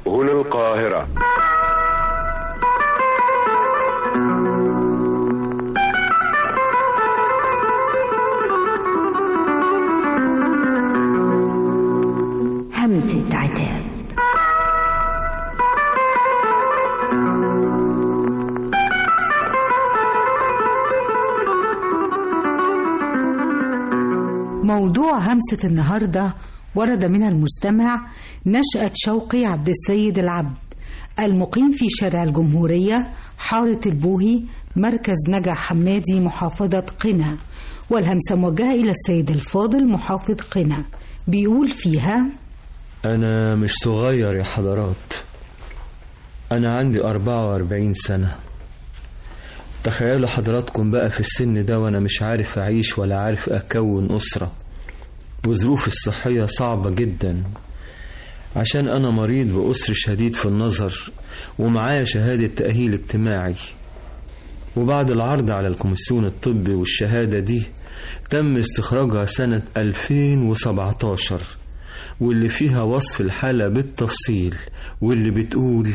هنا القاهرة همسة عتاب موضوع همسة النهاردة ورد من المستمع نشأة شوقي عبد السيد العبد المقيم في شارع الجمهورية حارة البوهي مركز نجع حمادي محافظة قنا والهمسة موجهة إلى السيد الفاضل محافظ قنا بيقول فيها أنا مش صغير يا حضرات أنا عندي أربعة وأربعين سنة تخيلوا حضراتكم بقى في السن ده وأنا مش عارف أعيش ولا عارف أكون أسرة وظروفي الصحية صعبة جدا عشان أنا مريض بأسر شديد في النظر ومعايا شهادة تأهيل اجتماعي وبعد العرض على الكوميسيون الطبي والشهادة دي تم استخراجها سنة 2017 واللي فيها وصف الحالة بالتفصيل واللي بتقول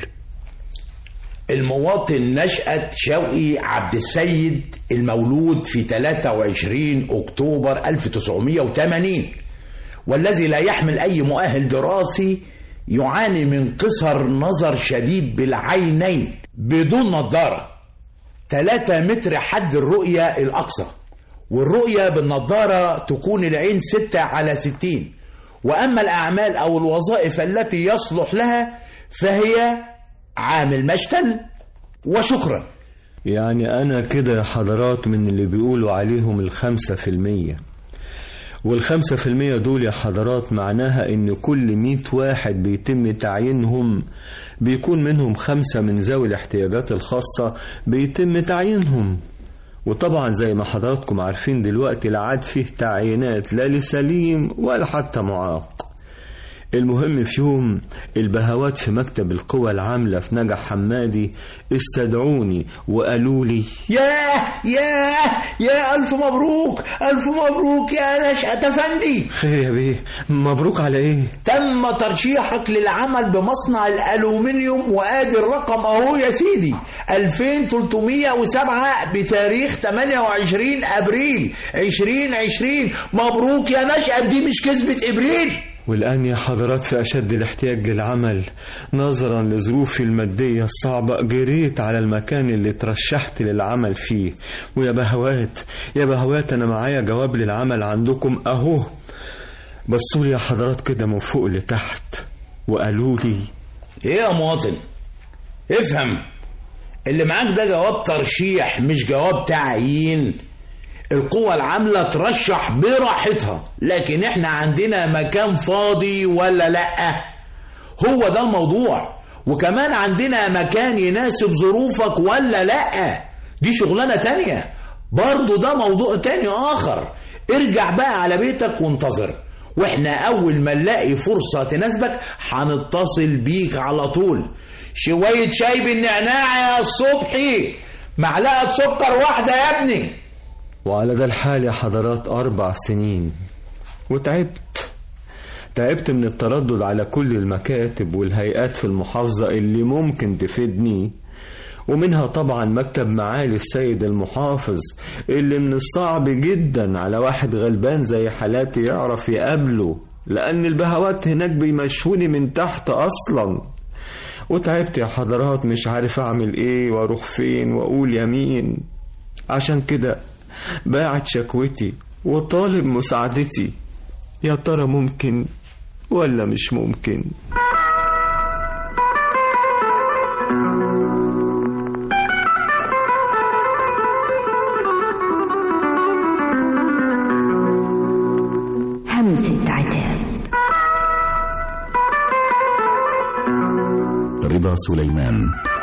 المواطن نشأة شوقي عبد السيد المولود في 23 أكتوبر 1980 والذي لا يحمل أي مؤهل دراسي يعاني من قصر نظر شديد بالعينين بدون نظارة 3 متر حد الرؤية الأقصى والرؤية بالنظارة تكون العين 6 على 60 وأما الأعمال أو الوظائف التي يصلح لها فهي عامل مشتل وشكرا يعني أنا كده يا حضرات من اللي بيقولوا عليهم الخمسة في المية والخمسة في المية دول يا حضرات معناها إن كل مية واحد بيتم تعيينهم بيكون منهم خمسة من ذوي الاحتياجات الخاصة بيتم تعيينهم وطبعا زي ما حضراتكم عارفين دلوقتي لا عاد فيه تعيينات لا لسليم ولا حتى معاق المهم في يوم البهوات في مكتب القوى العاملة في نجع حمادي استدعوني وقالوا لي ياه ياه يا ألف مبروك ألف مبروك يا نشأة أفندي خير يا بيه مبروك على ايه تم ترشيحك للعمل بمصنع الألومنيوم وآدي الرقم أهو يا سيدي 2307 بتاريخ 28 أبريل 2020 مبروك يا نشأة دي مش كذبة إبريل والآن يا حضرات في أشد الاحتياج للعمل نظرا لظروفي المادية الصعبة جريت على المكان اللي ترشحت للعمل فيه ويا بهوات يا بهوات أنا معايا جواب للعمل عندكم أهو بصوا لي يا حضرات كده من فوق لتحت وقالوا لي إيه يا مواطن افهم اللي معاك ده جواب ترشيح مش جواب تعيين القوى العاملة ترشح براحتها لكن احنا عندنا مكان فاضي ولا لأ هو ده الموضوع وكمان عندنا مكان يناسب ظروفك ولا لأ دي شغلانة تانية برضو ده موضوع تاني آخر ارجع بقى على بيتك وانتظر واحنا اول ما نلاقي فرصة تناسبك هنتصل بيك على طول شوية شاي بالنعناع يا صبحي معلقة سكر واحدة يا ابني وعلى ده الحال يا حضرات أربع سنين وتعبت تعبت من التردد على كل المكاتب والهيئات في المحافظة اللي ممكن تفيدني ومنها طبعا مكتب معالي السيد المحافظ اللي من الصعب جدا على واحد غلبان زي حالاتي يعرف يقابله لأن البهوات هناك بيمشوني من تحت أصلا وتعبت يا حضرات مش عارف أعمل إيه وأروح فين وأقول يمين عشان كده باعت شكوتي وطالب مساعدتي يا ترى ممكن ولا مش ممكن همسة عتاب رضا سليمان